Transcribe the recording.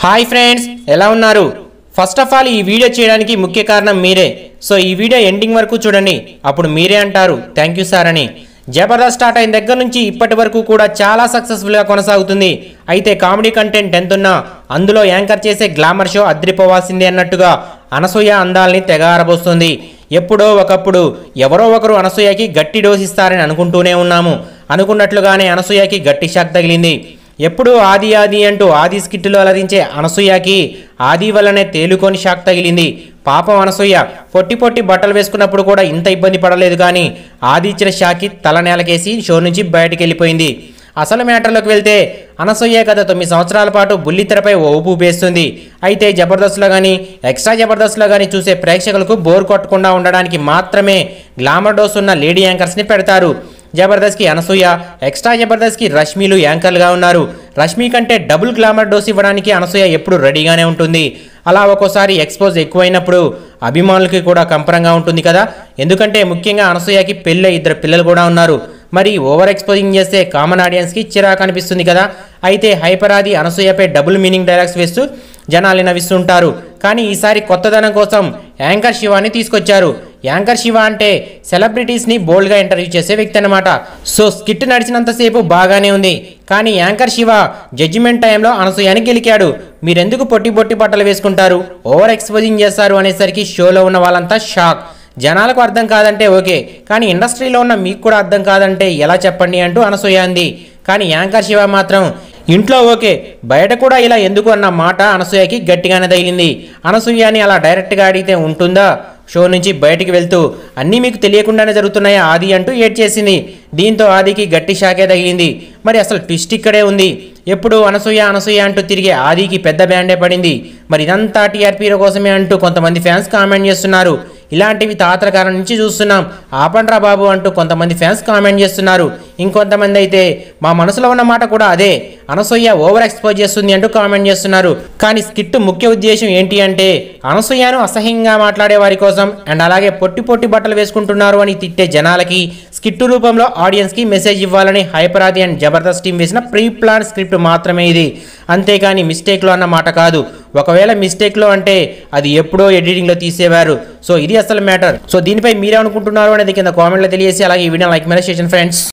hi friends ఎలా ఉన్నారు first of all ఈ వీడియో చేయడానికి ముఖ్య కారణం మీరే సో ఈ వీడియో ఎండింగ్ వరకు చూడండి అప్పుడు మీరే అంటారు థ్యాంక్ యూ సార్ అని జబర్దస్త్ స్టార్ట్ అయిన దగ్గర నుంచి ఇప్పటి వరకు కూడా చాలా సక్సెస్ఫుల్గా కొనసాగుతుంది అయితే కామెడీ కంటెంట్ ఎంతున్నా అందులో యాంకర్ చేసే గ్లామర్ షో అద్రిపోవాల్సిందే అన్నట్టుగా అనసూయ అందాల్ని తెగ ఆరబోస్తుంది ఎప్పుడో ఒకప్పుడు ఎవరో ఒకరు అనసూయకి గట్టి డోస్ ఇస్తారని అనుకుంటూనే ఉన్నాము అనుకున్నట్లుగానే అనసూయకి గట్టి షాక్ తగిలింది ఎప్పుడు ఆది ఆది అంటూ ఆది స్కిట్టులో అలరించే అనసూయకి ఆది వల్లనే తేలుకొని షాక్ తగిలింది పాపం అనసూయ పొట్టి పొట్టి బట్టలు వేసుకున్నప్పుడు కూడా ఇంత ఇబ్బంది పడలేదు కానీ ఆది ఇచ్చిన షాక్కి తల నేలకేసి షో నుంచి బయటికి వెళ్ళిపోయింది అసలు మ్యాటర్లోకి వెళ్తే అనసూయ గత తొమ్మిది సంవత్సరాల పాటు బుల్లితెరపై ఓ ఊపు వేస్తుంది అయితే జబర్దస్త్లో కానీ ఎక్స్ట్రా జబర్దస్త్లో కానీ చూసే ప్రేక్షకులకు బోర్ కొట్టకుండా ఉండడానికి మాత్రమే గ్లామర్ డోస్ ఉన్న లేడీ యాంకర్స్ని పెడతారు జబర్దస్త్కి అనసూయ ఎక్స్ట్రా జబర్దస్త్కి రష్మిలు యాంకర్లుగా ఉన్నారు రష్మి కంటే డబుల్ గ్లామర్ డోస్ ఇవ్వడానికి అనసూయ ఎప్పుడు రెడీగానే ఉంటుంది అలా ఒక్కోసారి ఎక్స్పోజ్ ఎక్కువైనప్పుడు అభిమానులకి కూడా కంపరంగా ఉంటుంది కదా ఎందుకంటే ముఖ్యంగా అనసూయకి పెళ్ళి ఇద్దరు పిల్లలు కూడా ఉన్నారు మరి ఓవర్ ఎక్స్పోజింగ్ చేస్తే కామన్ ఆడియన్స్కి చిరాకు అనిపిస్తుంది కదా అయితే హైపరాది అనసూయపై డబుల్ మీనింగ్ డైలాగ్స్ వేస్తూ జనాలు నవ్విస్తుంటారు కానీ ఈసారి కొత్తదనం కోసం యాంకర్ శివాని తీసుకొచ్చారు యాంకర్ శివ అంటే సెలబ్రిటీస్ని బోల్డ్గా ఇంటర్వ్యూ చేసే వ్యక్తి అనమాట సో స్కిట్ నడిచినంతసేపు బాగానే ఉంది కానీ యాంకర్ శివ జడ్జిమెంట్ టైంలో అనసూయాని గెలికాడు మీరెందుకు పొట్టి పొట్టి బట్టలు వేసుకుంటారు ఓవర్ ఎక్స్పోజింగ్ చేస్తారు అనేసరికి షోలో ఉన్న వాళ్ళంతా షాక్ జనాలకు అర్థం కాదంటే ఓకే కానీ ఇండస్ట్రీలో ఉన్న మీకు కూడా అర్థం కాదంటే ఎలా చెప్పండి అంటూ అనసూయ అంది కానీ యాంకర్ శివ మాత్రం ఇంట్లో ఓకే బయట కూడా ఇలా ఎందుకు అన్న మాట అనసూయకి గట్టిగానే తగిలింది అనసూయని అలా డైరెక్ట్గా అడిగితే ఉంటుందా షో నుంచి బయటికి వెళ్తూ అన్నీ మీకు తెలియకుండానే జరుగుతున్నాయా ఆది అంటూ ఏడ్ చేసింది దీంతో ఆదికి గట్టి షాకే తగిలింది మరి అసలు ట్విస్ట్ ఇక్కడే ఉంది ఎప్పుడు అనసూయ అనసూయ అంటూ తిరిగే ఆదికి పెద్ద బ్యాండే పడింది మరి ఇదంతా టీఆర్పీల కోసమే అంటూ కొంతమంది ఫ్యాన్స్ కామెంట్ చేస్తున్నారు ఇలాంటివి తాతల కాలం నుంచి చూస్తున్నాం ఆపండ్రా బాబు అంటూ కొంతమంది ఫ్యాన్స్ కామెంట్ చేస్తున్నారు ఇంకొంతమంది అయితే మా మనసులో ఉన్న మాట కూడా అదే అనసూయ ఓవర్ ఎక్స్పోజ్ చేస్తుంది అంటూ కామెంట్ చేస్తున్నారు కానీ స్కిట్ ముఖ్య ఉద్దేశం ఏంటి అంటే అనసూయను అసహ్యంగా మాట్లాడే వారి కోసం అండ్ అలాగే పొట్టి పొట్టి బట్టలు వేసుకుంటున్నారు అని తిట్టే జనాలకి స్కిట్ రూపంలో ఆడియన్స్కి మెసేజ్ ఇవ్వాలని హైపరాది అండ్ జబర్దస్త్ టీం వేసిన ప్రీ ప్లాన్ స్క్రిప్ట్ మాత్రమే ఇది అంతేకాని మిస్టేక్లో అన్న మాట కాదు ఒకవేళ మిస్టేక్లో అంటే అది ఎప్పుడో ఎడిటింగ్లో తీసేవారు సో ఇది అసలు మ్యాటర్ సో దీనిపై మీరే అనుకుంటున్నారు అనేది కింద కామెంట్లో తెలియజేసి అలాగే ఈ వీడియో లైక్ మీద చేసిన ఫ్రెండ్స్